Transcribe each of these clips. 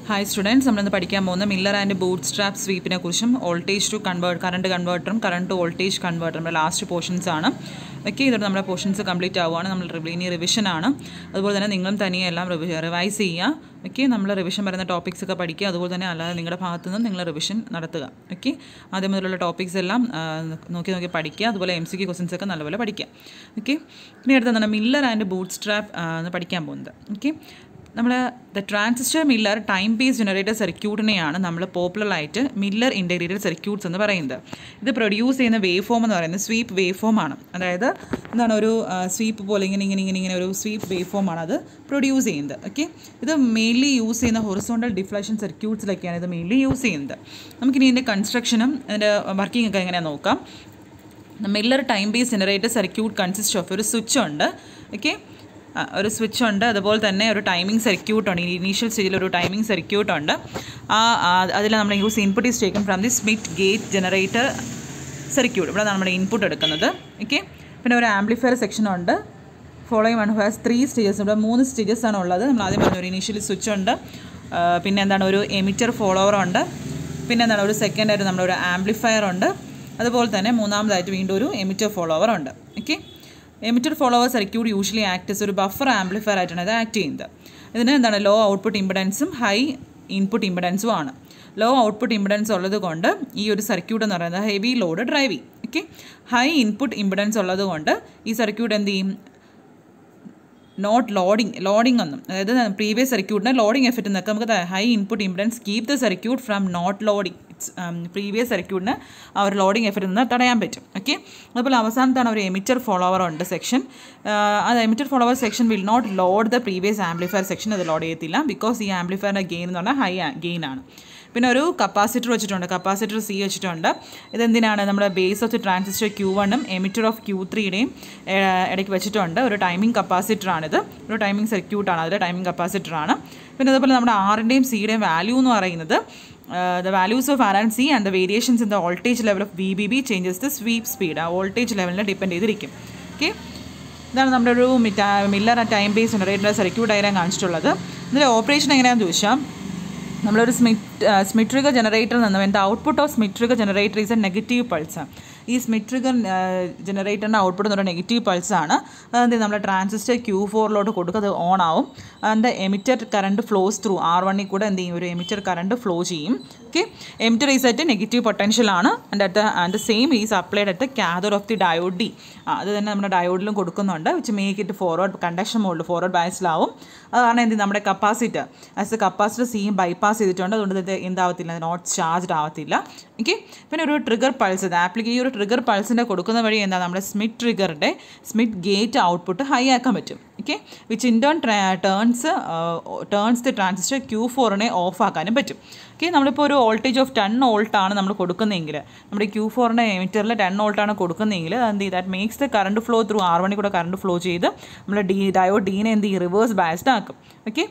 Hi students നമ്മളിന്ന് പഠിക്കാൻ പോകുന്ന മില്ലർ ആൻഡ് ബൂട്ട് സ്ട്രാപ്പ് സ്വീപ്പിനെ കുറിച്ചും വോൾട്ടേജ് ടു കൺവേർട്ട് കറണ്ട് കൺവേർട്ടറും കറണ്ട് ടു വോൾട്ടേജ് കൺവേർട്ടറും നമ്മുടെ ലാസ്റ്റ് പോർഷൻസ് ആണ് ഓക്കെ ഇതോടെ നമ്മുടെ പോർഷൻസ് കംപ്ലീറ്റ് ആവുകയാണ് നമ്മൾ റിവി- ഇനി റിവിഷൻ ആണ് അതുപോലെ തന്നെ നിങ്ങളും തനിയെ എല്ലാം റിവൈസ് ചെയ്യുക ഓക്കെ നമ്മൾ റിവിഷൻ വരുന്ന ടോപ്പിക്സ് ഒക്കെ പഠിക്കുക അതുപോലെ തന്നെ അല്ലാതെ നിങ്ങളുടെ ഭാഗത്തു നിന്നും നിങ്ങൾ റിവിഷൻ നടത്തുക ഓക്കെ ആദ്യം മുതലുള്ള ടോപ്പിക്സ് എല്ലാം ആ, നോക്കി നോക്കി പഠിക്കുക അതുപോലെ എം സി ക്യു ക്വസ്റ്റൻസ് ഒക്കെ നല്ലപോലെ പഠിക്കുക ഓക്കെ ഇനി അടുത്ത എന്താണ് മില്ലർ ആൻഡ് ബൂട്ട് സ്ട്രാപ്പ് എന്ന് പഠിക്കാൻ പോകുന്നത് ഓക്കെ നമ്മൾ the transistor Miller time base generator സർക്യൂട്ടിനെയാണ് നമ്മൾ പോപ്പുലറായിട്ട് മില്ലർ ഇൻറ്റഗ്രേറ്റഡ് സർക്യൂട്ട്സ് എന്ന് പറയുന്നത് ഇത് പ്രൊഡ്യൂസ് ചെയ്യുന്ന വേവ് ഫോം എന്ന് പറയുന്നത് സ്വീപ്പ് വേവ് ഫോം ആണ് അതായത് എന്താണ് ഒരു സ്വീപ്പ് പോലെ ഇങ്ങനെ ഇങ്ങനെ ഇങ്ങനെ ഇങ്ങനെ ഒരു സ്വീപ്പ് വേവ് ഫോം ആണ് അത് പ്രൊഡ്യൂസ് ചെയ്യുന്നത് ഓക്കെ ഇത് മെയിൻലി യൂസ് ചെയ്യുന്ന ഹൊറിസോണ്ടൽ ഡിഫ്ലക്ഷൻ സർക്യൂട്ട്സിലൊക്കെയാണ് ഇത് മെയിൻലി യൂസ് ചെയ്യുന്നത് നമുക്കിനി ഇതിൻ്റെ കൺസ്ട്രക്ഷനും അതിൻ്റെ വർക്കിംഗ് ഒക്കെ എങ്ങനെയാണെന്ന് നോക്കാം Miller time base generator circuit consist of ഒരു സ്വിച്ച് ഉണ്ട് ഓക്കെ ഒരു സ്വിച്ച് ഉണ്ട് അതുപോലെ തന്നെ ഒരു ടൈമിംഗ് സർക്യൂട്ട് ഉണ്ട് ഇനീഷ്യൽ സ്റ്റേജിൽ ഒരു ടൈമിംഗ് സർക്യൂട്ട് ഉണ്ട് ആ അതിൽ നമ്മൾ use input is taken from the Schmitt gate generator circuit ഇവിടെ നമ്മുടെ ഇൻപുട്ട് എടുക്കുന്നത് ഓക്കെ പിന്നെ ഒരു ആംപ്ലിഫയർ സെക്ഷൻ ഉണ്ട് following one has three stages ഇവിടെ മൂന്ന് സ്റ്റേജസ് ആണ് ഉള്ളത് നമ്മൾ ആദ്യം പറഞ്ഞു ഒരു ഇനീഷ്യൽ സ്വിച്ച് ഉണ്ട് ആ, പിന്നെ എന്താണ് ഒരു എമിറ്റർ ഫോളോവർ ഉണ്ട് പിന്നെ എന്താണ് ഒരു സെക്കൻഡ് ആയിട്ട് നമ്മളൊരു ആംപ്ലിഫയർ ഉണ്ട് അതുപോലെ തന്നെ മൂന്നാമതായിട്ട് വീണ്ടും ഒരു എമിറ്റർ ഫോളോവർ ഉണ്ട് okay emitter follower circuit usually act ഒരു ബഫർ ആംപ്ലിഫയർ ആയിട്ടാണ് ഇത് ആക്ട് ചെയ്യുന്നത് ഇതിന് എന്താണ് ലോ ഔട്ട്പുട്ട് ഇമ്പിഡൻസും ഹൈ ഇൻപുട്ട് ഇമ്പിഡൻസും ആണ് ലോ ഔട്ട്പുട്ട് ഇമ്പിഡൻസ് ഉള്ളത് കൊണ്ട് ഈ ഒരു സർക്യൂട്ട് എന്ന് പറയുന്നത് heavy load driving okay high input impedance ഉള്ളത് കൊണ്ട് ഈ സർക്യൂട്ട് എന്ത് ചെയ്യും നോട്ട് ലോഡിങ് ലോഡിംഗ് ഒന്നും അതായത് പ്രീവിയസ് സർക്യൂട്ടിന് ലോഡിംഗ് എഫക്റ്റ് എന്നൊക്കെ നമുക്ക് high input impedance keep the circuit from not loading its previous സർക്യൂട്ടിന് ആ ഒരു ലോഡിംഗ് എഫക്റ്റ് നിന്ന് തടയാൻ പറ്റും ഓക്കെ അതുപോലെ അവസാനത്താണ് ഒരു എമിറ്റർ ഫോളോവർ ഉണ്ട് സെക്ഷൻ അത് emitter follower section will not load the previous amplifier section അത് ലോഡ് ചെയ്യത്തില്ല ബിക്കോസ് ഈ ആംപ്ലിഫയറിൻ്റെ ഗെയിൻ എന്ന് പറഞ്ഞാൽ ഹൈ ഗെയിൻ ആണ് പിന്നെ ഒരു കപ്പാസിറ്റർ വെച്ചിട്ടുണ്ട് കപ്പാസിറ്റർ സി വെച്ചിട്ടുണ്ട് ഇതെന്തിനാണ് നമ്മുടെ base of the transistor Q വണ്ണും എമിറ്റർ ഓഫ് ക്യൂ ത്രീയുടെയും ഇടയ്ക്ക് വെച്ചിട്ടുണ്ട് ഒരു ടൈമിംഗ് കപ്പാസിറ്ററാണിത് ഒരു ടൈമിംഗ് സർക്യൂട്ടാണ് അതിൽ ടൈമിംഗ് കപ്പാസിറ്ററാണ് പിന്നെ അതുപോലെ നമ്മുടെ ആറിൻ്റെയും സിയുടെയും വാല്യൂ എന്ന് പറയുന്നത് the values of R and C and the variations in the voltage level of V B B changes the sweep speed ആ വോൾട്ടേജ് ലെവലിനെ ഡിപ്പെൻഡ് ചെയ്തിരിക്കും ഓക്കെ ഇതാണ് നമ്മുടെ ഒരു Miller time base generator circuit diagram കാണിച്ചിട്ടുള്ളത് ഇതിൻ്റെ ഓപ്പറേഷൻ എങ്ങനെയാണെന്ന് ചോദിച്ചാൽ നമ്മളൊരു സ്മിറ്റ് സ്മിറ്റ് ട്രിഗർ ജനറേറ്ററിൽ നിന്നും എൻ്റെ output of Schmitt trigger generator is a negative pulse ഈ സ്മിറ്റ് ട്രിഗർ ജനറേറ്ററിൻ്റെ ഔട്ട്പുട്ട് എന്ന് പറയുന്നത് നെഗറ്റീവ് പൾസ് ആണ് അതെന്ത് നമ്മുടെ ട്രാൻസിസ്റ്റർ ക്യൂ ഫോറിലോട്ട് കൊടുക്കുക അത് ഓൺ ആവും അതിൻ്റെ emitter current flows through R വണ്ണിൽ കൂടെ എന്ത് ചെയ്യും ഒരു എമിറ്റർ കറണ്ട് ഫ്ലോ ചെയ്യും okay emitter is at negative potential ആണ് and at and same is applied at cathode of the diode D അത് തന്നെ നമ്മുടെ ഡയോഡിലും കൊടുക്കുന്നുണ്ട് which make it forward conduction മോഡിൽ ഫോർവേഡ് ബയസിലാവും അതാണ് എന്ത് നമ്മുടെ കപ്പാസിറ്റർ ആസ് എ കപ്പാസിറ്റർ സിയും ബൈപ്പാസ് ചെയ്തിട്ടുണ്ട് അതുകൊണ്ട് ഇത് എന്താവത്തില്ല നോട്ട് ചാർജ്ഡ് ആവത്തില്ല ഓക്കെ പിന്നെ ഒരു ട്രിഗർ പൾസ് ഇത് ആപ്ലിക്ക് ഈ ഒരു ട്രിഗർ പൾസിൻ്റെ കൊടുക്കുന്ന വഴി എന്താ നമ്മുടെ സ്മിറ്റ് ട്രിഗറിൻ്റെ സ്മിറ്റ് ഗേറ്റ് ഔട്ട്പുട്ട് ഹൈ ആക്കാൻ പറ്റും okay which in turn turns turns the transistor Q ഫോറിനെ ഓഫ് ആക്കാനും പറ്റും ഓക്കെ നമ്മളിപ്പോൾ ഒരു വോൾട്ടേജ് ഓഫ് ടെൻ വോൾട്ടാണ് നമ്മൾ കൊടുക്കുന്നതെങ്കിൽ നമ്മുടെ ക്യൂ ഫോറിൻ്റെ എമിറ്ററിൽ ടെൻ വോൾട്ടാണ് കൊടുക്കുന്നതെങ്കിൽ എന്ത് ചെയ്യും that makes the current flow through R വണ്ണിൽ കൂടെ കറണ്ട് ഫ്ലോ ചെയ്ത് നമ്മൾ ഡി ഡയോ ഡീനെ എന്ത് ചെയ്യും റിവേഴ്സ് ബാസ്ഡ് ആക്കും ഓക്കെ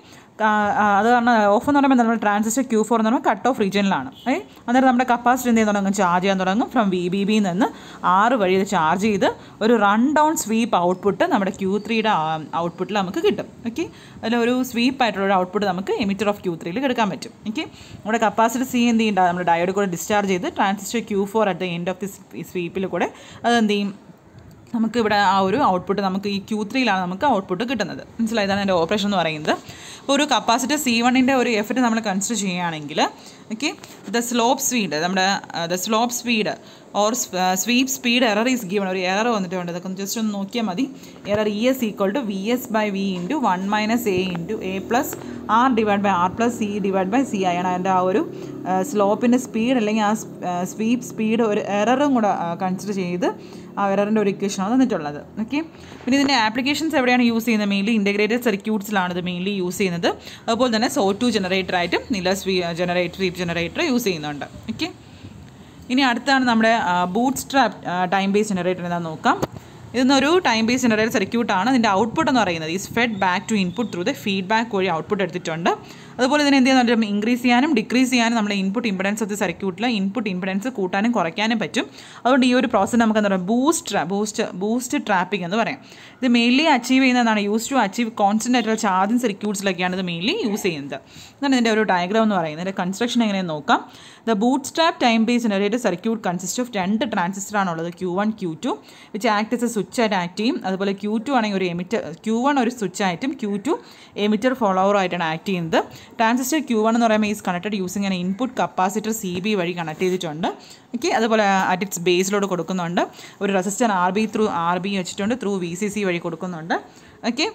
അത് കാരണം ഓഫ് എന്ന് പറയുമ്പോൾ നമ്മൾ ട്രാൻസിസ്റ്റർ ക്യൂ ഫോർ എന്ന് പറയുമ്പോൾ കട്ട് ഓഫ് റീജിയനിലാണ് ഏ അന്നേരം നമ്മുടെ കപ്പാസിറ്റി എന്ത് ചെയ്യാൻ തുടങ്ങും ചാർജ് ചെയ്യാൻ തുടങ്ങും ഫ്രം വി ബി ബിയിൽ നിന്ന് ആറ് വഴി ഇത് ചാർജ് ചെയ്ത് ഒരു റൺ ഡൗൺ സ്വീപ്പ് ഔട്ട്പുട്ട് നമ്മുടെ ക്യൂ ത്രീയുടെ ഔട്ട്പുട്ടിൽ നമുക്ക് കിട്ടും ഓക്കെ അതിൽ ഒരു സ്വീപ്പ് ആയിട്ടുള്ള ഒരു ഔട്ട്പുട്ട് നമുക്ക് എമിറ്റർ ഓഫ് ക്യൂ ത്രീയിൽ എടുക്കാൻ പറ്റും ഓക്കെ നമ്മുടെ കപ്പാസിറ്റി സി എന്ത് ചെയ്യേണ്ട നമ്മുടെ ഡയോഡ് കൂടെ ഡിസ്ചാർജ് ചെയ്ത് transistor Q four at the end of the സ്വീപ്പിൽ കൂടെ അത് എന്ത് ചെയ്യും നമുക്ക് ഇവിടെ ആ ഒരു ഔട്ട്പുട്ട് നമുക്ക് ഈ ക്യൂ ത്രീയിലാണ് നമുക്ക് ഔട്ട്പുട്ട് കിട്ടുന്നത് മനസ്സിലായി ഇതാണ് എൻ്റെ ഓപ്പറേഷൻ എന്ന് പറയുന്നത് അപ്പോൾ ഒരു കപ്പാസിറ്റർ സി വണ്ണിൻ്റെ ഒരു എഫക്റ്റ് നമ്മൾ കൺസിഡർ ചെയ്യുകയാണെങ്കിൽ ഓക്കെ ദ സ്ലോപ്പ് സ്പീഡ് നമ്മുടെ the slope speed or sweep speed error is given ഒരു എറർ വന്നിട്ടുണ്ട് അതൊക്കെ ഒന്ന് ജസ്റ്റ് ഒന്ന് നോക്കിയാൽ മതി error E S equal to V S by V into one minus A into A plus R divide by R plus C divide by C ആയാണ് അതിൻ്റെ ആ ഒരു സ്ലോപ്പിൻ്റെ സ്പീഡ് അല്ലെങ്കിൽ ആ സ്വീപ്പ് സ്പീഡ് ഒരു എററും കൂടെ കൺസിഡർ ചെയ്ത് ആ എററിൻ്റെ ഒരു ഇക്വേഷനാണ് തന്നിട്ടുള്ളത് ഓക്കെ പിന്നെ ഇതിൻ്റെ ആപ്ലിക്കേഷൻസ് എവിടെയാണ് യൂസ് ചെയ്യുന്നത് മെയിൻലി ഇൻറ്റഗ്രേറ്റഡ് സർക്യൂട്ട്സിലാണ് ഇത് മെയിൻലി യൂസ് ചെയ്യുന്നത് അതുപോലെ തന്നെ സോ ടു ജനറേറ്ററായിട്ടും നില സ്വീ ജനറേറ്റർ സ്വീപ്പ് ജനറേറ്റർ യൂസ് ചെയ്യുന്നുണ്ട് ഓക്കെ ഇനി അടുത്താണ് നമ്മുടെ boot strap time base generator എന്താണെന്ന് നോക്കാം ഇതൊന്നൊരു ടൈം ബേസ് ജനറേറ്റർ സർക്യൂട്ടാണ് ഇതിൻ്റെ ഔട്ട്പുട്ട് എന്ന് പറയുന്നത് is fed back to input through the feedback വഴി ഔട്ട്പുട്ട് എടുത്തിട്ടുണ്ട് അതുപോലെ ഇതിനെ എന്ത് ചെയ്യാൻ ഇൻക്രീസ് ചെയ്യാനും ഡിക്രീസ് ചെയ്യാനും നമ്മുടെ ഇൻപുട്ട് ഇമ്പിഡൻസ് ഓഫ് ദി സർക്യൂട്ടിൽ ഇൻപുട്ട് ഇമ്പിഡൻസ് കൂട്ടാനും കുറയ്ക്കാനും പറ്റും അതുകൊണ്ട് ഈ ഒരു പ്രോസസ്സ് നമുക്ക് എന്താ പറയുക ബൂസ്റ്റ് ബൂസ്റ്റ് ബൂസ്റ്റ് ട്രാപ്പിംഗ് എന്ന് പറയാം ഇത് മെയിൻലി അച്ചീവ് ചെയ്യുന്നതാണ് യൂസ് ടു അച്ചീവ് കോൺസ്റ്റൻ്റ് ആയിട്ടുള്ള ചാർജിങ് സർക്യൂട്ട്സിലൊക്കെയാണ് ഇത് മെയിൻലി യൂസ് ചെയ്യുന്നത് ഇതാണ് ഇതിൻ്റെ ഒരു ഡയഗ്രാം എന്ന് പറയുന്നത് ഇതിൻ്റെ കൺസ്ട്രക്ഷൻ എങ്ങനെയെന്ന് നോക്കാം the boot strap time base generated circuit consist of രണ്ട് ട്രാൻസിസ്റ്റർ ആണുള്ളത് Q one Q two which act as a switch ആയിട്ട് ആക്ട് ചെയ്യും അതുപോലെ ക്യൂ ടു ആണെങ്കിൽ ഒരു എമിറ്റർ ക്യൂ വൺ ഒരു സ്വിച്ച് ആയിട്ടും ക്യൂ ടു എമിറ്റർ ഫോളോവർ ആയിട്ടാണ് ആക്ട് ചെയ്യുന്നത് ട്രാൻസിസ്റ്റർ ക്യൂ വൺ എന്ന് പറയുമ്പോൾ is connected using an input capacitor C B വഴി കണക്ട് ചെയ്തിട്ടുണ്ട് ഓക്കെ അതുപോലെ അറ്റ് ഇറ്റ്സ് ബേസിലോട് കൊടുക്കുന്നുണ്ട് ഒരു resistor R B through R B വെച്ചിട്ടുണ്ട് ത്രൂ വി സി സി വഴി കൊടുക്കുന്നുണ്ട് okay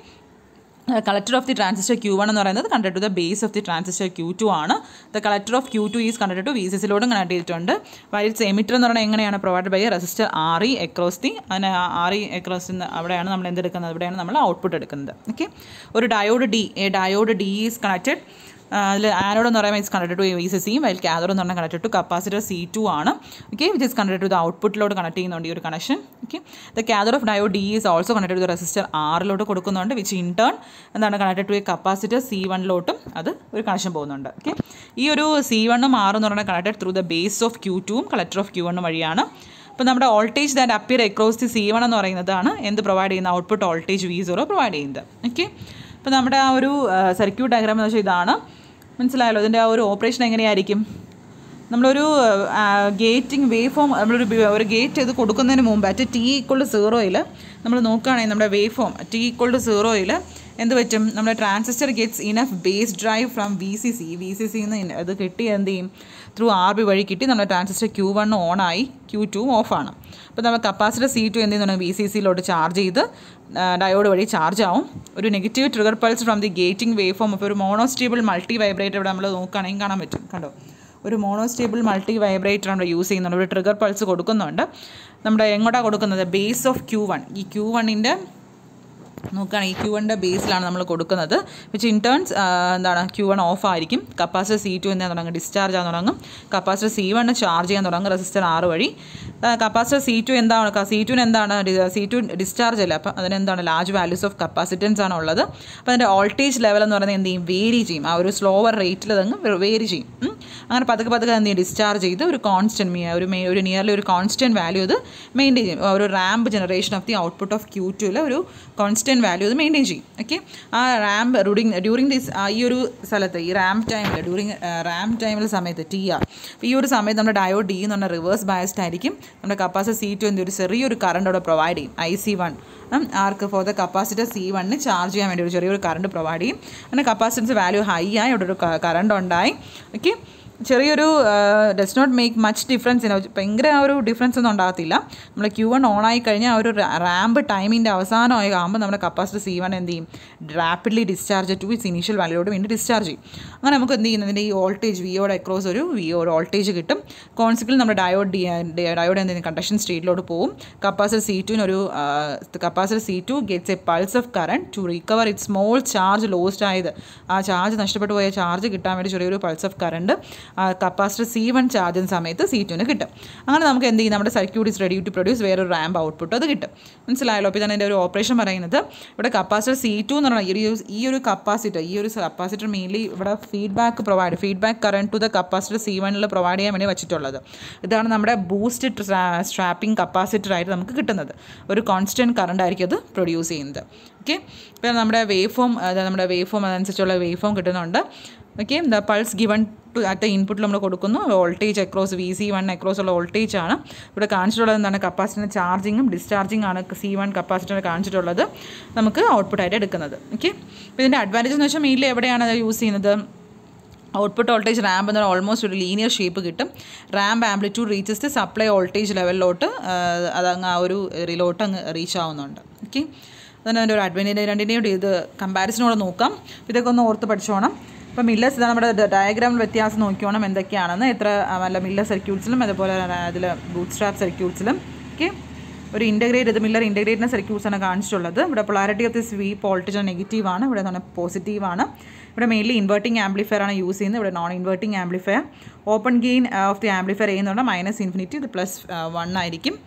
collector of the transistor Q one എന്ന് പറയുന്നത് conduct to the base of the transistor Q two ആണ് the collector of Q two is conduct to V C സിലോടും connect ചെയ്തിട്ടുണ്ട് വൈറ്റ്സ് emitter എന്ന് പറയുന്നത് എങ്ങനെയാണ് provide by resistor R E across the അതിന് ആർ ഇ എക്രോസ് അവിടെയാണ് നമ്മൾ എന്തെടുക്കുന്നത് അവിടെയാണ് നമ്മൾ ഔട്ട്പുട്ട് എടുക്കുന്നത് ഓക്കെ ഒരു diode D a diode D is connected അതിൽ ആനോഡ് എന്ന് പറയുമ്പോൾ is connected to V C സിയും അതിൽ കാതോഡ് എന്ന് പറഞ്ഞാൽ connected to capacitor C two ആണ് okay which is connected to the ഔട്ട്പുട്ടിലോട്ട് കണക്ട് ചെയ്യുന്നുണ്ട് ഈ ഒരു connection okay the cathode of diode is also connected to the resistor ആറിലോട്ട് കൊടുക്കുന്നുണ്ട് വിച്ച് ഇൻ ടേൺ എന്താണ് connected to a capacitor C വണ്ണിലോട്ടും അത് ഒരു കണക്ഷൻ പോകുന്നുണ്ട് ഓക്കെ ഈ ഒരു സി വണ്ണും ആറും എന്ന് പറയുന്നത് connected through the base of Q ടുവും കളക്ടർ ഓഫ് ക്യൂ വണ്ണും വഴിയാണ് അപ്പോൾ നമ്മുടെ voltage that appear across the C one എന്ന് പറയുന്നതാണ് എന്ത് പ്രൊവൈഡ് ചെയ്യുന്ന output voltage V zero provide ചെയ്യുന്നത് ഓക്കെ അപ്പോൾ നമ്മുടെ ആ ഒരു സർക്യൂട്ട് ഡയഗ്രാം എന്ന് വെച്ചാൽ ഇതാണ് മനസ്സിലായല്ലോ ഇതിൻ്റെ ആ ഒരു ഓപ്പറേഷൻ എങ്ങനെയായിരിക്കും നമ്മളൊരു ഗേറ്റിംഗ് വേവ് ഫോം നമ്മളൊരു ബി- ഒരു ഗേറ്റ് ഇത് കൊടുക്കുന്നതിന് മുമ്പ് അറ്റ് ടി ഈക്വൾ ടു സീറോയിൽ നമ്മൾ നോക്കുകയാണെങ്കിൽ നമ്മുടെ wave form T equal to സീറോയിൽ എന്ത് പറ്റും നമ്മുടെ transistor gets enough base drive from V C C V C സിന്ന് അത് കിട്ടി എന്ത് ചെയ്യും ത്രൂ ആർ ബി വഴി കിട്ടി നമ്മുടെ ട്രാൻസിസ്റ്റർ ക്യൂ വൺ ഓണായി ക്യൂ ടു ഓഫാണ് അപ്പോൾ നമ്മൾ കപ്പാസിറ്റർ സി ടു എന്ത് ചെയ്യുന്നുണ്ട് വി സി സിയിലോട്ട് ചാർജ് ചെയ്ത് ഡയോഡ് വഴി ചാർജ് ആവും ഒരു negative trigger pulse from the gating wave form അപ്പോൾ ഒരു മോണോസ്റ്റേബിൾ മൾട്ടി വൈബ്രേറ്റർ ഇവിടെ നമ്മൾ നോക്കുകയാണെങ്കിൽ കാണാൻ പറ്റും കണ്ടോ ഒരു മോണോസ്റ്റേബിൾ മൾട്ടി വൈബ്രേറ്റർ നമ്മൾ യൂസ് ചെയ്യുന്നുണ്ട് ഒരു ട്രിഗർ പൾസ് കൊടുക്കുന്നുണ്ട് നമ്മുടെ എങ്ങോട്ടാണ് കൊടുക്കുന്നത് ബേസ് ഓഫ് ക്യൂ വൺ ഈ ക്യൂ വണ്ണിൻ്റെ നോക്കുകയാണെങ്കിൽ ക്യൂ വണ്ണിൻ്റെ ബേസിലാണ് നമ്മൾ കൊടുക്കുന്നത് വിച്ച് ഇൻ ടേൺസ് എന്താണ് ക്യൂ വൺ ഓഫ് ആയിരിക്കും കപ്പാസിറ്റർ സി ടു എന്നാ തുടങ്ങും ഡിസ്ചാർജ് ആകാൻ തുടങ്ങും കപ്പാസിറ്റർ സി വണ്ണ് ചാർജ് ചെയ്യാൻ തുടങ്ങും റെസിസ്റ്റർ ആറ് വഴി കപ്പാസിറ്റർ സി ടു എന്താണ് സി ടുവിന് എന്താണ് സി ടു ഡിസ്ചാർജ് അല്ല അപ്പം അതിനെന്താണ് ലാർജ് വാല്യൂസ് ഓഫ് കപ്പാസിറ്റൻസ് ആണ് ഉള്ളത് അപ്പോൾ അതിൻ്റെ വോൾട്ടേജ് ലെവൽ എന്ന് പറയുന്നത് എന്ത് ചെയ്യും വേരി ചെയ്യും ആ ഒരു സ്ലോവർ റേറ്റിൽ അതങ്ങ് വേരി ചെയ്യും ഉം. അങ്ങനെ പതുക്കെ പതുക്കെ എന്ത് ചെയ്യും ഡിസ്ചാർജ് ചെയ്ത് ഒരു കോൺസ്റ്റൻറ്റ് ഒരു മേ ഒരു നിയർലി ഒരു കോൺസ്റ്റൻറ്റ് വാല്യൂ അത് മെയിൻറ്റെയിൻ ചെയ്യും ഒരു ramp generation of the output of Q ടുവിൽ ഒരു കോൺസ്റ്റൻറ്റ് വാല്യൂ അത് മെയിൻറ്റെയിൻ ചെയ്യും ഓക്കെ ആ റാമ്പ് ഡ്യൂറിങ് ഡ്യൂറിങ് ദിസ് ഈ ഒരു സ്ഥലത്ത് ഈ റാമ്പ് ടൈമിൽ ഡ്യൂറിങ് റാമ്പ് ടൈമിൽ സമയത്ത് ടി ആർ ഈ ഒരു സമയത്ത് നമ്മുടെ ഡയോ ഡി എന്ന് പറഞ്ഞാൽ റിവേഴ്സ് ബയസ്ഡ് ആയിരിക്കും നമ്മുടെ കപ്പാസിറ്റർ സി ടു എന്തൊരു ചെറിയൊരു കറണ്ട് അവിടെ പ്രൊവൈഡ് ചെയ്യും ഐ സി വൺ ആർക്ക് ഫോർ ദ കപ്പാസിറ്റർ സി വണ്ണിന് ചാർജ് ചെയ്യാൻ വേണ്ടി ഒരു ചെറിയൊരു കറണ്ട് പ്രൊവൈഡ് ചെയ്യും അങ്ങനെ കപ്പാസിറ്റൻസ് വാല്യൂ ഹൈ ആയി അവിടെ ഒരു കറണ്ട് ഉണ്ടായി ഓക്കെ ചെറിയൊരു does not make much difference ഭയങ്കര ആ ഒരു ഡിഫറൻസ് ഒന്നും ഉണ്ടാകത്തില്ല നമ്മൾ ക്യൂ വൺ ഓൺ ആയി കഴിഞ്ഞാൽ ആ ഒരു റാമ്പ് ടൈമിൻ്റെ അവസാനമായി ആകുമ്പോൾ നമ്മുടെ കപ്പാസിറ്റി സി വൺ എന്ത് ചെയ്യും rapidly discharge to its initial വാല്യൂയോട് വേണ്ടി ഡിസ്ചാർജ് ചെയ്യും അങ്ങനെ നമുക്ക് എന്ത് ചെയ്യുന്നതിൻ്റെ ഈ വോൾട്ടേജ് വിയോടെ അക്രോസ് ഒരു വിയോ ഒരു വോൾട്ടേജ് കിട്ടും കോൺസിക്വൽ നമ്മുടെ ഡയോഡ് ഡി ഡയോഡ് എന്ത് ചെയ്യും കണ്ടക്ഷൻ സ്റ്റേറ്റിലോട്ട് പോകും കപ്പാസിറ്റർ സി ടുവിന് ഒരു capacitor C two gets a pulse of current to recover it small charge lost ആയത് ആ ചാർജ് നഷ്ടപ്പെട്ടു പോയ ചാർജ് കിട്ടാൻ വേണ്ടി ചെറിയൊരു pulse of current capacitor C one charge ചെയ്യുന്ന സമയത്ത് സി ടുവിന് കിട്ടും അങ്ങനെ നമുക്ക് എന്ത് ചെയ്യും നമ്മുടെ circuit is ready to produce വേറൊരു റാമ്പ് ഔട്ട്പുട്ട് അത് കിട്ടും മനസ്സിലായല്ലോ അപ്പോൾ ഇതാണ് എൻ്റെ ഒരു ഓപ്പറേഷൻ പറയുന്നത് ഇവിടെ കപ്പാസിറ്റർ സി ടു എന്ന് പറഞ്ഞാൽ ഈ ഒരു ഈ ഒരു കപ്പാസിറ്റർ ഈ ഒരു കപ്പാസിറ്റർ മെയിൻലി ഇവിടെ feedback provide feedback current to the capacitor C വണ്ണിൽ പ്രൊവൈഡ് ചെയ്യാൻ വേണ്ടി വെച്ചിട്ടുള്ളത് ഇതാണ് നമ്മുടെ ബൂസ്റ്റ് സ്ട്രാപ്പിംഗ് കപ്പാസിറ്റർ ആയിട്ട് നമുക്ക് കിട്ടുന്നത് ഒരു കോൺസ്റ്റൻറ്റ് കറണ്ട് ആയിരിക്കും അത് പ്രൊഡ്യൂസ് ചെയ്യുന്നത് ഓക്കെ ഇപ്പോൾ നമ്മുടെ വേവ് ഫോം നമ്മുടെ വേവ് ഫോം അതനുസരിച്ചുള്ള വേവ് ഫോം കിട്ടുന്നുണ്ട് okay the pulse given to at ഇൻപുട്ടിൽ നമ്മൾ കൊടുക്കുന്നു voltage across V C one across ഉള്ള വോൾട്ടേജ് ആണ് ഇവിടെ കാണിച്ചിട്ടുള്ളത് എന്താണ് കപ്പാസിറ്ററിൻ്റെ ചാർജിങ്ങും ഡിസ്ചാർജിങ് ആണ് സി വൺ കപ്പാസിറ്റർ കാണിച്ചിട്ടുള്ളത് നമുക്ക് ഔട്ട്പുട്ടായിട്ട് എടുക്കുന്നത് ഓക്കെ അപ്പോൾ ഇതിൻ്റെ അഡ്വാൻറ്റേജ് എന്ന് വെച്ചാൽ മെയിൻലി എവിടെയാണ് അത് യൂസ് ചെയ്യുന്നത് ഔട്ട്പുട്ട് വോൾട്ടേജ് റാമ്പ് എന്ന് പറഞ്ഞാൽ ഓൾമോസ്റ്റ് ഒരു ലീനിയർ ഷേപ്പ് കിട്ടും ramp amplitude reaches the supply voltage ലെവലിലോട്ട് അതങ്ങ് ആ ഒരു റിലോട്ട് അങ്ങ് റീച്ച് ആവുന്നുണ്ട് ഓക്കെ അതാണ് അതിൻ്റെ ഒരു അഡ്വാൻറ്റേജ് രണ്ടിൻ്റെയും ഇത് കമ്പാരിസനോടെ നോക്കാം ഇതൊക്കെ ഒന്ന് ഓർത്ത് പഠിച്ചോണം ഇപ്പോൾ മില്ലേഴ്സ് ഇതാണ് നമ്മുടെ ഡയഗ്രാമിൽ വ്യത്യാസം നോക്കിയോണം എന്തൊക്കെയാണെന്ന് എത്ര അല്ല മില്ലർ സർക്യൂട്ട്സിലും അതുപോലെ അതിൽ ബൂട്ട് സ്ട്രാപ്പ് സർക്യൂട്ട്സിലും ഓക്കെ ഒരു ഇൻ്റഗ്രേറ്റ് ഇത് മില്ലർ ഇൻ്റഗ്രേറ്റിൻ്റെ സർക്യൂട്ട്സ് ആണ് കാണിച്ചിട്ടുള്ളത് ഇവിടെ polarity of the sweep voltage negative ആണ് ഇവിടെ എന്താണ് പോസിറ്റീവ് ആണ് ഇവിടെ മെയിൻലി ഇൻവേർട്ടിംഗ് ആംപ്ലിഫയർ ആണ് യൂസ് ചെയ്യുന്നത് ഇവിടെ non inverting amplifier open gain of the amplifier ചെയ്യുന്നുണ്ട് മൈനസ് ഇൻഫിനിറ്റി ഇത് പ്ലസ് വൺ ആയിരിക്കും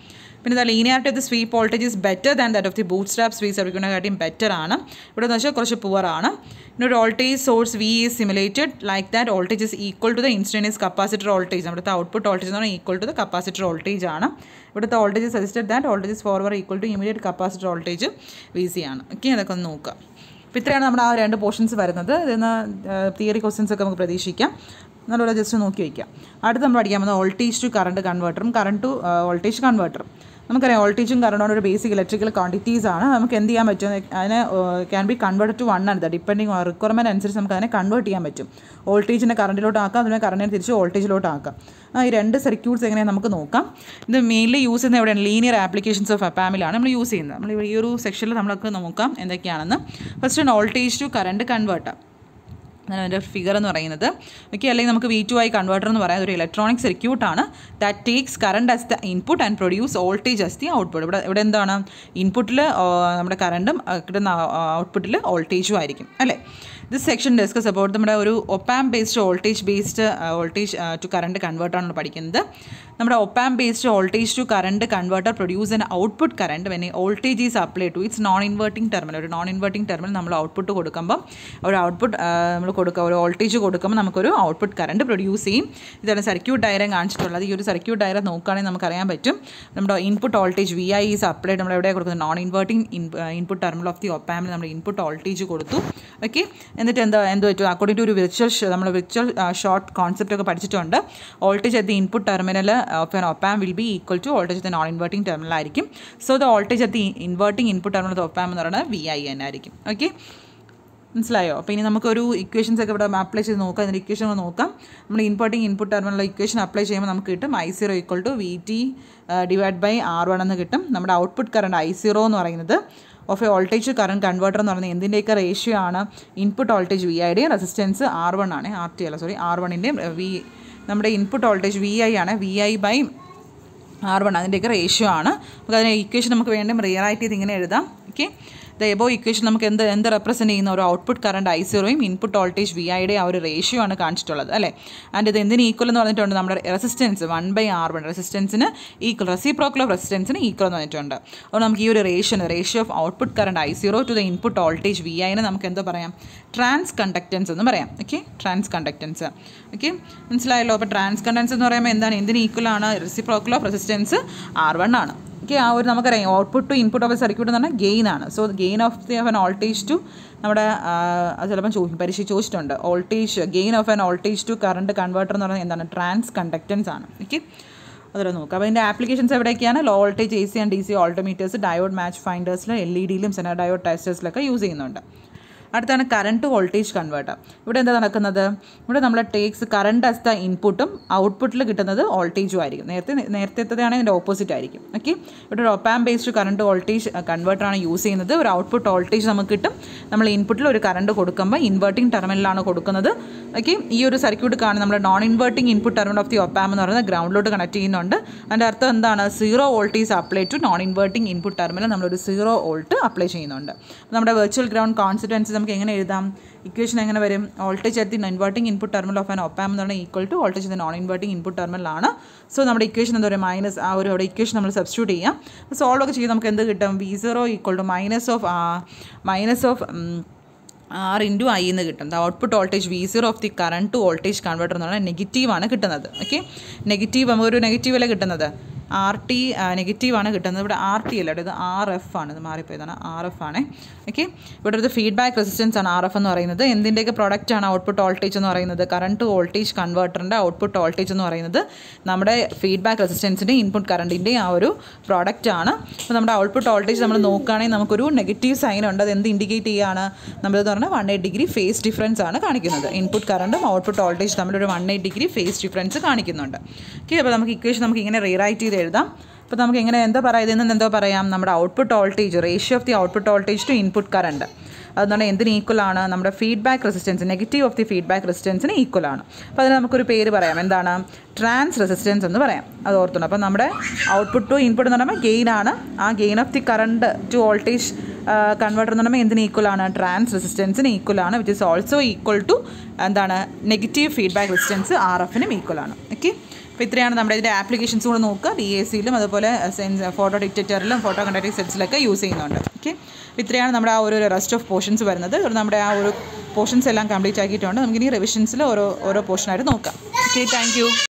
പിന്നെ the linearity of the sweep voltage is better than that of the bootstrap sweep സർക്യൂട്ടിനെക്കാട്ടിയും better ആണ് ഇവിടെ എന്ന് വെച്ചാൽ കുറച്ച് പുവർ ആണ് പിന്നെ ഒരു voltage source V is simulated like that voltage is equal to the instantaneous capacitor voltage ഇവിടുത്തെ ഔട്ട്പുട്ട് വോൾട്ടേജ് എന്ന് പറഞ്ഞാൽ equal to the capacitor voltage ആണ് ഇവിടുത്തെ voltage suggested that voltage forever equal to immediate capacitor voltage V C ആണ് okay അതൊക്കെ ഒന്ന് നോക്കുക അപ്പോൾ ഇത്രയാണ് നമ്മുടെ ആ രണ്ട് പോർഷൻസ് വരുന്നത് ഇതിൽ തിയറി ക്വസ്റ്റ്യൻസ് ഒക്കെ നമുക്ക് പ്രതീക്ഷിക്കാം നല്ലപോലെ ജസ്റ്റ് നോക്കി വയ്ക്കാം അടുത്ത് നമ്മൾ പഠിക്കാൻ പോകുന്നത് വോൾട്ടേജ് ടു കറണ്ട് കൺവേർട്ടറും കറണ്ട് ടു വോൾട്ടേജ് കൺവേർട്ടറും നമുക്കറിയാം വോൾട്ടേജും കറണ്ടും ഒരു ബേസിക് ഇലക്ട്രിക്കൽ ക്വാണ്ടിറ്റീസ് ആണ് നമുക്ക് എന്ത് ചെയ്യാൻ പറ്റും അതിനെ can be convert to one ആണ് ഡിപ്പെൻഡിങ് ഓൺ റിക്വയർമെൻറ്റ് അനുസരിച്ച് നമുക്ക് അതിനെ കൺവേർട്ട് ചെയ്യാൻ പറ്റും വോൾട്ടേജിനെ കറണ്ടിലോട്ട് ആക്കാം അതിനെ കറണ്ടിനെ തിരിച്ച് വോൾട്ടേജിലോട്ട് ആക്കാം ആ ഈ രണ്ട് സർക്യൂട്ട്സ് എങ്ങനെയാണ് നമുക്ക് നോക്കാം ഇത് മെയിൻലി യൂസ് ചെയ്യുന്ന എവിടെയാണ് ലീനിയർ ആപ്ലിക്കേഷൻസ് ഓഫ് അപ്പാമിലാണ് നമ്മൾ യൂസ് ചെയ്യുന്നത് നമ്മൾ ഈ ഒരു സെക്ഷനിൽ നമ്മളൊക്കെ നോക്കാം എന്തൊക്കെയാണെന്ന് first voltage to current converter അതാണ് അതിൻ്റെ ഫിഗർ എന്ന് പറയുന്നത് ഓക്കെ അല്ലെങ്കിൽ നമുക്ക് വി ടു ഐ കൺവേർട്ടർ എന്ന് പറയാം ഒരു ഇലക്ട്രോണിക് സർക്യൂട്ടാണ് that takes current as the input and produce voltage as the output ഇവിടെ ഇവിടെ എന്താണ് ഇൻപുട്ടിൽ നമ്മുടെ കറണ്ടും കിട്ടുന്ന ഔട്ട്പുട്ടിൽ വോൾട്ടേജും ആയിരിക്കും അല്ലേ ദിസ് സെക്ഷൻ ഡിസ്കസ് അബൌട്ട് നമ്മുടെ ഒരു op amp based voltage based voltage to current കൺവേർട്ടറാണ് പഠിക്കുന്നത് നമ്മുടെ op amp based voltage to current converter produce an output current when voltage is apply to its non inverting terminal ഒരു നോൺ ഇൻവേർട്ടിംഗ് ടെർമിനൽ നമ്മൾ output കൊടുക്കുമ്പോൾ ഒരു output നമ്മൾ കൊടുക്കുക ഒരു വോൾട്ടേജ് കൊടുക്കുമ്പോൾ നമുക്കൊരു ഔട്ട്പുട്ട് കറണ്ട് പ്രൊഡ്യൂസ് ചെയ്യും ഇതാണ് സർക്യൂട്ട് ഡയഗ്രം കാണിച്ചിട്ടുള്ളത് ഈ ഒരു സർക്യൂട്ട് ഡയഗ്രം നോക്കുകയാണെങ്കിൽ നമുക്കറിയാൻ പറ്റും നമ്മുടെ input voltage V I is applied നമ്മൾ എവിടെ കൊടുക്കുന്നത് non inverting input terminal of the ഒപ്പാമിൽ നമ്മൾ ഇൻപുട്ട് വോൾട്ടേജ് കൊടുത്തു ഓക്കെ എന്നിട്ട് എന്താ എന്ത് പറ്റും അക്കോർഡിംഗ് ടു ഒരു വിർച്വൽ നമ്മൾ വിർച്വൽ ഷോർട്ട് കോൺസെപ്റ്റ് ഒക്കെ പഠിച്ചിട്ടുണ്ട് voltage at the input terminal of an op amp will be equal to voltage at non inverting terminal ആയിരിക്കും so the voltage at the inverting input terminal of op amp എന്ന് പറയുന്നത് V I N ആയിരിക്കും okay മനസ്സിലായോ അപ്പോൾ ഇനി നമുക്കൊരു equations ഒക്കെ ഇവിടെ അപ്ലൈ ചെയ്ത് നോക്കാം അതിൻ്റെ ഇക്വേഷൻ നോക്കാം നമ്മൾ inputting input terminal equation apply ചെയ്യുമ്പോൾ നമുക്ക് കിട്ടും I zero equal to V T divide by R one എന്ന് കിട്ടും നമ്മുടെ ഔട്ട്പുട്ട് കറണ്ട് ഐ സീറോ എന്ന് പറയുന്നത് of a voltage current converter എന്ന് പറയുന്നത് എന്തിൻ്റെയൊക്കെ റേഷ്യോ ആണ് ഇൻപുട്ട് വോൾട്ടേജ് വി ഐയുടെയും റെസിസ്റ്റൻസ് ആർ വൺ ആണ് ആർ ടി അല്ല സോറി ആർ വണ്ണിൻ്റെയും വി നമ്മുടെ ഇൻപുട്ട് വോൾട്ടേജ് വി ഐ ആണ് V I by R one അതിൻ്റെയൊക്കെ റേഷ്യോ ആണ് നമുക്ക് അതിന് ഇക്വേഷൻ നമുക്ക് വേണ്ടി റിയറൈറ്റ് ചെയ്ത് ഇങ്ങനെ എഴുതാം ഓക്കെ ദ എബോ ഇക്വേഷൻ നമുക്ക് എന്ത് എന്ത് റെപ്രസെൻറ്റ് ചെയ്യുന്ന ഒരു ഔട്ട്പുട്ട് കറണ്ട് ഐ സീറോയും ഇൻപുട്ട് വോൾട്ടേജ് വി ഐയുടെ ആ ഒരു റേഷ്യോ ആണ് കാണിച്ചിട്ടുള്ളത് അല്ലേ ആൻഡ് ഇത് എന്തിന് ഈക്വൽ എന്ന് പറഞ്ഞിട്ടുണ്ട് നമ്മുടെ resistance one by R one റെസിസ്റ്റൻസിന് ഈക്വൽ റെസിപ്രോക്കൽ ഓഫ് റെസിസ്റ്റൻസിന് ഈക്വൽ എന്ന് പറഞ്ഞിട്ടുണ്ട് അപ്പോൾ നമുക്ക് ഈ ഒരു ratio ratio of output current I zero to the input voltage V ഐനെ നമുക്ക് എന്താ പറയാം ട്രാൻസ് കണ്ടക്റ്റൻസ് എന്ന് പറയാം ഓക്കെ ട്രാൻസ് കണ്ടക്റ്റൻസ് ഓക്കെ മനസ്സിലായല്ലോ അപ്പോൾ ട്രാൻസ് കണ്ടക്റ്റൻസ് എന്ന് പറയുമ്പോൾ എന്താണ് എന്തിന് ഈക്വൽ ആണ് reciprocal of resistance R one ആണ് ഓക്കെ ആ ഒരു നമുക്കറിയാം output to input of circuit എന്ന് പറഞ്ഞാൽ ഗെയിൻ ആണ് so gain of the of an voltage to നമ്മുടെ അത് ചിലപ്പം ചോദിക്കും പരീക്ഷ ചോദിച്ചിട്ടുണ്ട് voltage gain of an voltage to current converter എന്ന് പറയുന്നത് എന്താണ് ട്രാൻസ് കണ്ടക്റ്റൻസ് ആണ് ഓക്കെ അതൊരു നോക്കാം അപ്പോൾ ഇതിൻ്റെ ആപ്ലിക്കേഷൻസ് എവിടെയൊക്കെയാണ് low voltage A C and D C voltmeters diode match ഫൈൻഡേഴ്സിലും എൽ ഇ ഡിയിലും സെന ഡയോഡ് ടെസ്റ്റേഴ്സിലൊക്കെ യൂസ് ചെയ്യുന്നുണ്ട് അടുത്താണ് കറണ്ട് വോൾട്ടേജ് കൺവേർട്ടർ ഇവിടെ എന്താ നടക്കുന്നത് ഇവിടെ നമ്മൾ ടേക്സ് കറണ്ട് ആസ് ദ ഇൻപുട്ടും ഔട്ട്പുട്ടിൽ കിട്ടുന്നത് വോൾട്ടേജും ആയിരിക്കും നേരത്തെ നേരത്തേത്തതാണെങ്കിൽ ഇതിൻ്റെ ഓപ്പോസിറ്റ് ആയിരിക്കും ഓക്കെ ഇവിടെ ഒരു ഒപ്പാം ബേസ്ഡ് കറണ്ട് വോൾട്ടേജ് കൺവേർട്ടറാണ് യൂസ് ചെയ്യുന്നത് ഒരു ഔട്ട്പുട്ട് വോൾട്ടേജ് നമുക്ക് കിട്ടും നമ്മൾ ഇൻപുട്ടിൽ ഒരു കറണ്ട് കൊടുക്കുമ്പോൾ ഇൻവേർട്ടിംഗ് ടെർമിനലാണ് കൊടുക്കുന്നത് ഓക്കെ ഈ ഒരു സർക്യൂട്ട് കാണുന്ന നമ്മൾ non inverting input terminal of the op amp എന്ന് പറയുന്നത് ഗ്രൗണ്ടിലോട്ട് കണക്ട് ചെയ്യുന്നുണ്ട് അതിൻ്റെ അർത്ഥം എന്താണ് zero voltage apply to non inverting input terminal നമ്മളൊരു സീറോ വോൾട്ട് അപ്ലൈ ചെയ്യുന്നുണ്ട് നമ്മുടെ വെർച്വൽ ഗ്രൗണ്ട് കോൺസിസ്റ്റൻസ് നമുക്ക് എങ്ങനെ എഴുതാം ഇക്വേഷൻ എങ്ങനെ വരും voltage at the inverting input terminal of an op amp എന്ന് പറഞ്ഞാൽ equal to voltage the non inverting input ടെർമിനലാണ് സോ നമ്മുടെ ഇക്വേഷൻ എന്താ പറയുക മൈനസ് ആ ഒരു അവിടെ ഇക്വേഷൻ നമ്മൾ സബ്സ്റ്റിറ്റ്യൂട്ട് ചെയ്യാം സോൾവ് ഒക്കെ ചെയ്ത് നമുക്ക് എന്ത് കിട്ടും V zero equal to minus of minus of R into I എന്ന് കിട്ടും the output voltage V zero of the current to voltage converter എന്ന് പറഞ്ഞാൽ നെഗറ്റീവാണ് കിട്ടുന്നത് ഓക്കെ നെഗറ്റീവ് നമുക്കൊരു നെഗറ്റീവ് അല്ലേ കിട്ടുന്നത് ആർ ടി നെഗറ്റീവാണ് കിട്ടുന്നത് ഇവിടെ ആർ ടി അല്ല ഇത് ആർ എഫ് ആണ് ഇത് മാറിപ്പോയതാണ് ആർ എഫ് ആണ് ഓക്കെ ഇവിടെ ഒരു ഫീഡ്ബാക്ക് റെസിസ്റ്റൻസ് ആണ് ആർ എഫ് എന്ന് പറയുന്നത് എന്തിൻ്റെയൊക്കെ പ്രോഡക്റ്റ് ആണ് ഔട്ട്പുട്ട് വോൾട്ടേജ് എന്ന് പറയുന്നത് കറണ്ട് വോൾട്ടേജ് കൺവേർട്ടറിൻ്റെ ഔട്ട്പുട്ട് വോൾട്ടേജ് എന്ന് പറയുന്നത് നമ്മുടെ ഫീഡ്ബാക്ക് റെസിസ്റ്റൻസിൻ്റെയും ഇൻപുട്ട് കറണ്ടിൻ്റെയും ആ ഒരു പ്രോഡക്റ്റ് ആണ് അപ്പോൾ നമ്മുടെ ഔട്ട്പുട്ട് വോൾട്ടേജ് നമ്മൾ നോക്കുകയാണെങ്കിൽ നമുക്കൊരു നെഗറ്റീവ് സൈൻ ഉണ്ട് അത് എന്ത് ഇൻഡിക്കേറ്റ് ചെയ്യുകയാണ് നമ്മളെന്ന് പറഞ്ഞാൽ one eight degree phase difference ആണ് കാണിക്കുന്നത് ഇൻപുട്ട് കറണ്ടും ഔട്ട്പുട്ട് വോൾട്ടേജ് തമ്മിലൊരു one eight degree phase difference കാണിക്കുന്നുണ്ട് ഓക്കെ അപ്പോൾ നമുക്ക് ഇക്വേഷൻ നമുക്ക് ഇങ്ങനെ റീറൈറ്റ് ചെയ്ത് എഴുതാം അപ്പോൾ നമുക്ക് എങ്ങനെ എന്താ പറയുക ഇതിൽ നിന്ന് എന്തോ പറയാം നമ്മുടെ output voltage ratio of the output voltage to input current അതെന്ന് എന്തിന് ഈക്വൽ ആണ് നമ്മുടെ feedback resistance negative of the feedback റെസിസ്റ്റൻസിന് ഈക്വൽ ആണ് അപ്പോൾ അതിന് നമുക്കൊരു പേര് പറയാം എന്താണ് ട്രാൻസ് റെസിസ്റ്റൻസ് എന്ന് പറയാം അത് ഓർത്തുണ്ട് അപ്പോൾ നമ്മുടെ ഔട്ട്പുട്ട് ടു ഇൻപുട്ട് എന്ന് പറയുമ്പോൾ ഗെയിൻ ആണ് ആ gain of the current to voltage converter എന്ന് പറയുമ്പോൾ എന്തിന് ഈക്വൽ ആണ് ട്രാൻസ് റെസിസ്റ്റൻസിന് ഈക്വൽ ആണ് which is also equal to എന്താണ് നെഗറ്റീവ് ഫീഡ്ബാക്ക് റെസിസ്റ്റൻസ് ആർ എഫിനും ഈക്വൽ ആണ് ഓക്കെ അപ്പോൾ ഇത്രയാണ് നമ്മുടെ ഇതിൻ്റെ ആപ്ലിക്കേഷൻസ് കൂടെ നോക്കുക ബി എ സിയിലും അതുപോലെ സെൻസ് ഫോട്ടോ ഡിറ്റക്ടറിലും ഫോട്ടോ കണ്ടക്ടിങ് സെറ്റ്സിലൊക്കെ യൂസ് ചെയ്യുന്നുണ്ട് ഓക്കെ അപ്പോൾ ഇത്രയാണ് നമ്മുടെ ആ ഒരു റെസ്റ്റ് ഓഫ് പോർഷൻസ് വരുന്നത് ഒരു നമ്മുടെ ആ ഒരു പോർഷൻസ് എല്ലാം കംപ്ലീറ്റ് ആക്കിയിട്ടുണ്ട് നമുക്കിനി റിവിഷൻസിൽ ഓരോ ഓരോ പോർഷനായിട്ട് നോക്കാം ഓക്കെ താങ്ക്